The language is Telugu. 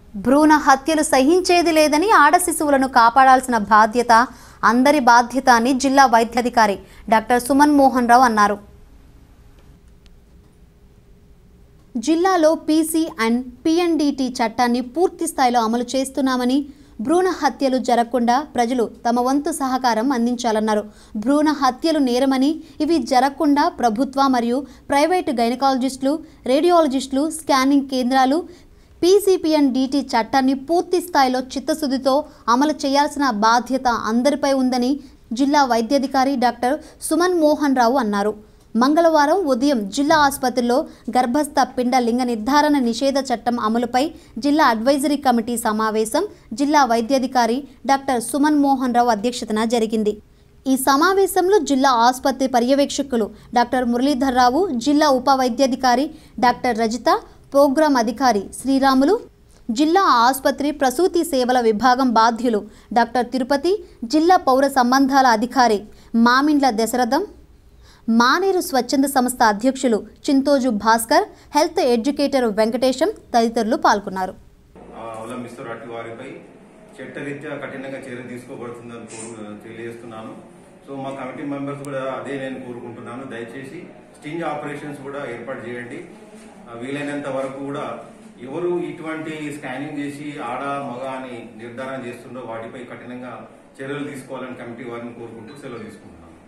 భ్రూణ హత్యలు సహించేది లేదని ఆడ శిశువులను కాపాడాల్సిన బాధ్యత అందరి బాధ్యత అని జిల్లా వైద్యాధికారి డాక్టర్ సుమన్ మోహన్ రావు అన్నారు జిల్లాలో పీసీ అండ్ పిఎన్డిటి చట్టాన్ని పూర్తి స్థాయిలో అమలు చేస్తున్నామని భ్రూణ హత్యలు జరగకుండా ప్రజలు తమ వంతు సహకారం అందించాలన్నారు భ్రూణ హత్యలు నేరమని ఇవి జరగకుండా ప్రభుత్వ మరియు ప్రైవేటు గైనకాలజిస్టులు రేడియాలజిస్టులు స్కానింగ్ కేంద్రాలు పీసీపీఎన్ డిటి చట్టాన్ని పూర్తి స్థాయిలో చిత్తశుద్ధితో అమలు చేయాల్సిన బాధ్యత అందరిపై ఉందని జిల్లా వైద్యాధికారి డాక్టర్ సుమన్ మోహన్ రావు అన్నారు మంగళవారం ఉదయం జిల్లా ఆసుపత్రిలో గర్భస్థ పిండ లింగ నిర్ధారణ నిషేధ చట్టం అమలుపై జిల్లా అడ్వైజరీ కమిటీ సమావేశం జిల్లా వైద్యాధికారి డాక్టర్ సుమన్ మోహన్ రావు అధ్యక్షతన జరిగింది ఈ సమావేశంలో జిల్లా ఆసుపత్రి పర్యవేక్షకులు డాక్టర్ మురళీధర్రావు జిల్లా ఉప వైద్యాధికారి డాక్టర్ రజిత ప్రోగ్రాం అధికారి శ్రీరాములు జిల్లా ఆసుపత్రి ప్రసూతి సేవల విభాగం బాధ్యులు డాక్టర్ తిరుపతి జిల్లా పౌర సంబంధాల అధికారి మామిండ్ల దశరథం మానేరు స్వచ్ఛంద సంస్థ అధ్యక్షులు చింతోజు భాస్కర్ హెల్త్ ఎడ్యుకేటర్ వెంకటేశం తదితరులు పాల్గొన్నారు ఆ, అవలంబిస్తారు అటు వారిపై చట్టరీత్యా కఠినంగా చర్య తీసుకోబడుతుందని కోరు తెలియజేస్తున్నాను సో మా కమిటీ మెంబర్స్ కూడా అదే నేను కోరుకుంటున్నాను దయచేసి స్టింగ్ ఆపరేషన్స్ కూడా ఏర్పాటు చేయండి ఆ, వీలైనంత వరకు కూడా ఎవరు ఇటువంటి స్కానింగ్ చేసి ఆడ మగ అని నిర్ధారణ చేస్తుండో వాటిపై కఠినంగా చర్యలు తీసుకోవాలని కమిటీ వారిని కోరుకుంటూ సెలవు తీసుకుంటున్నాను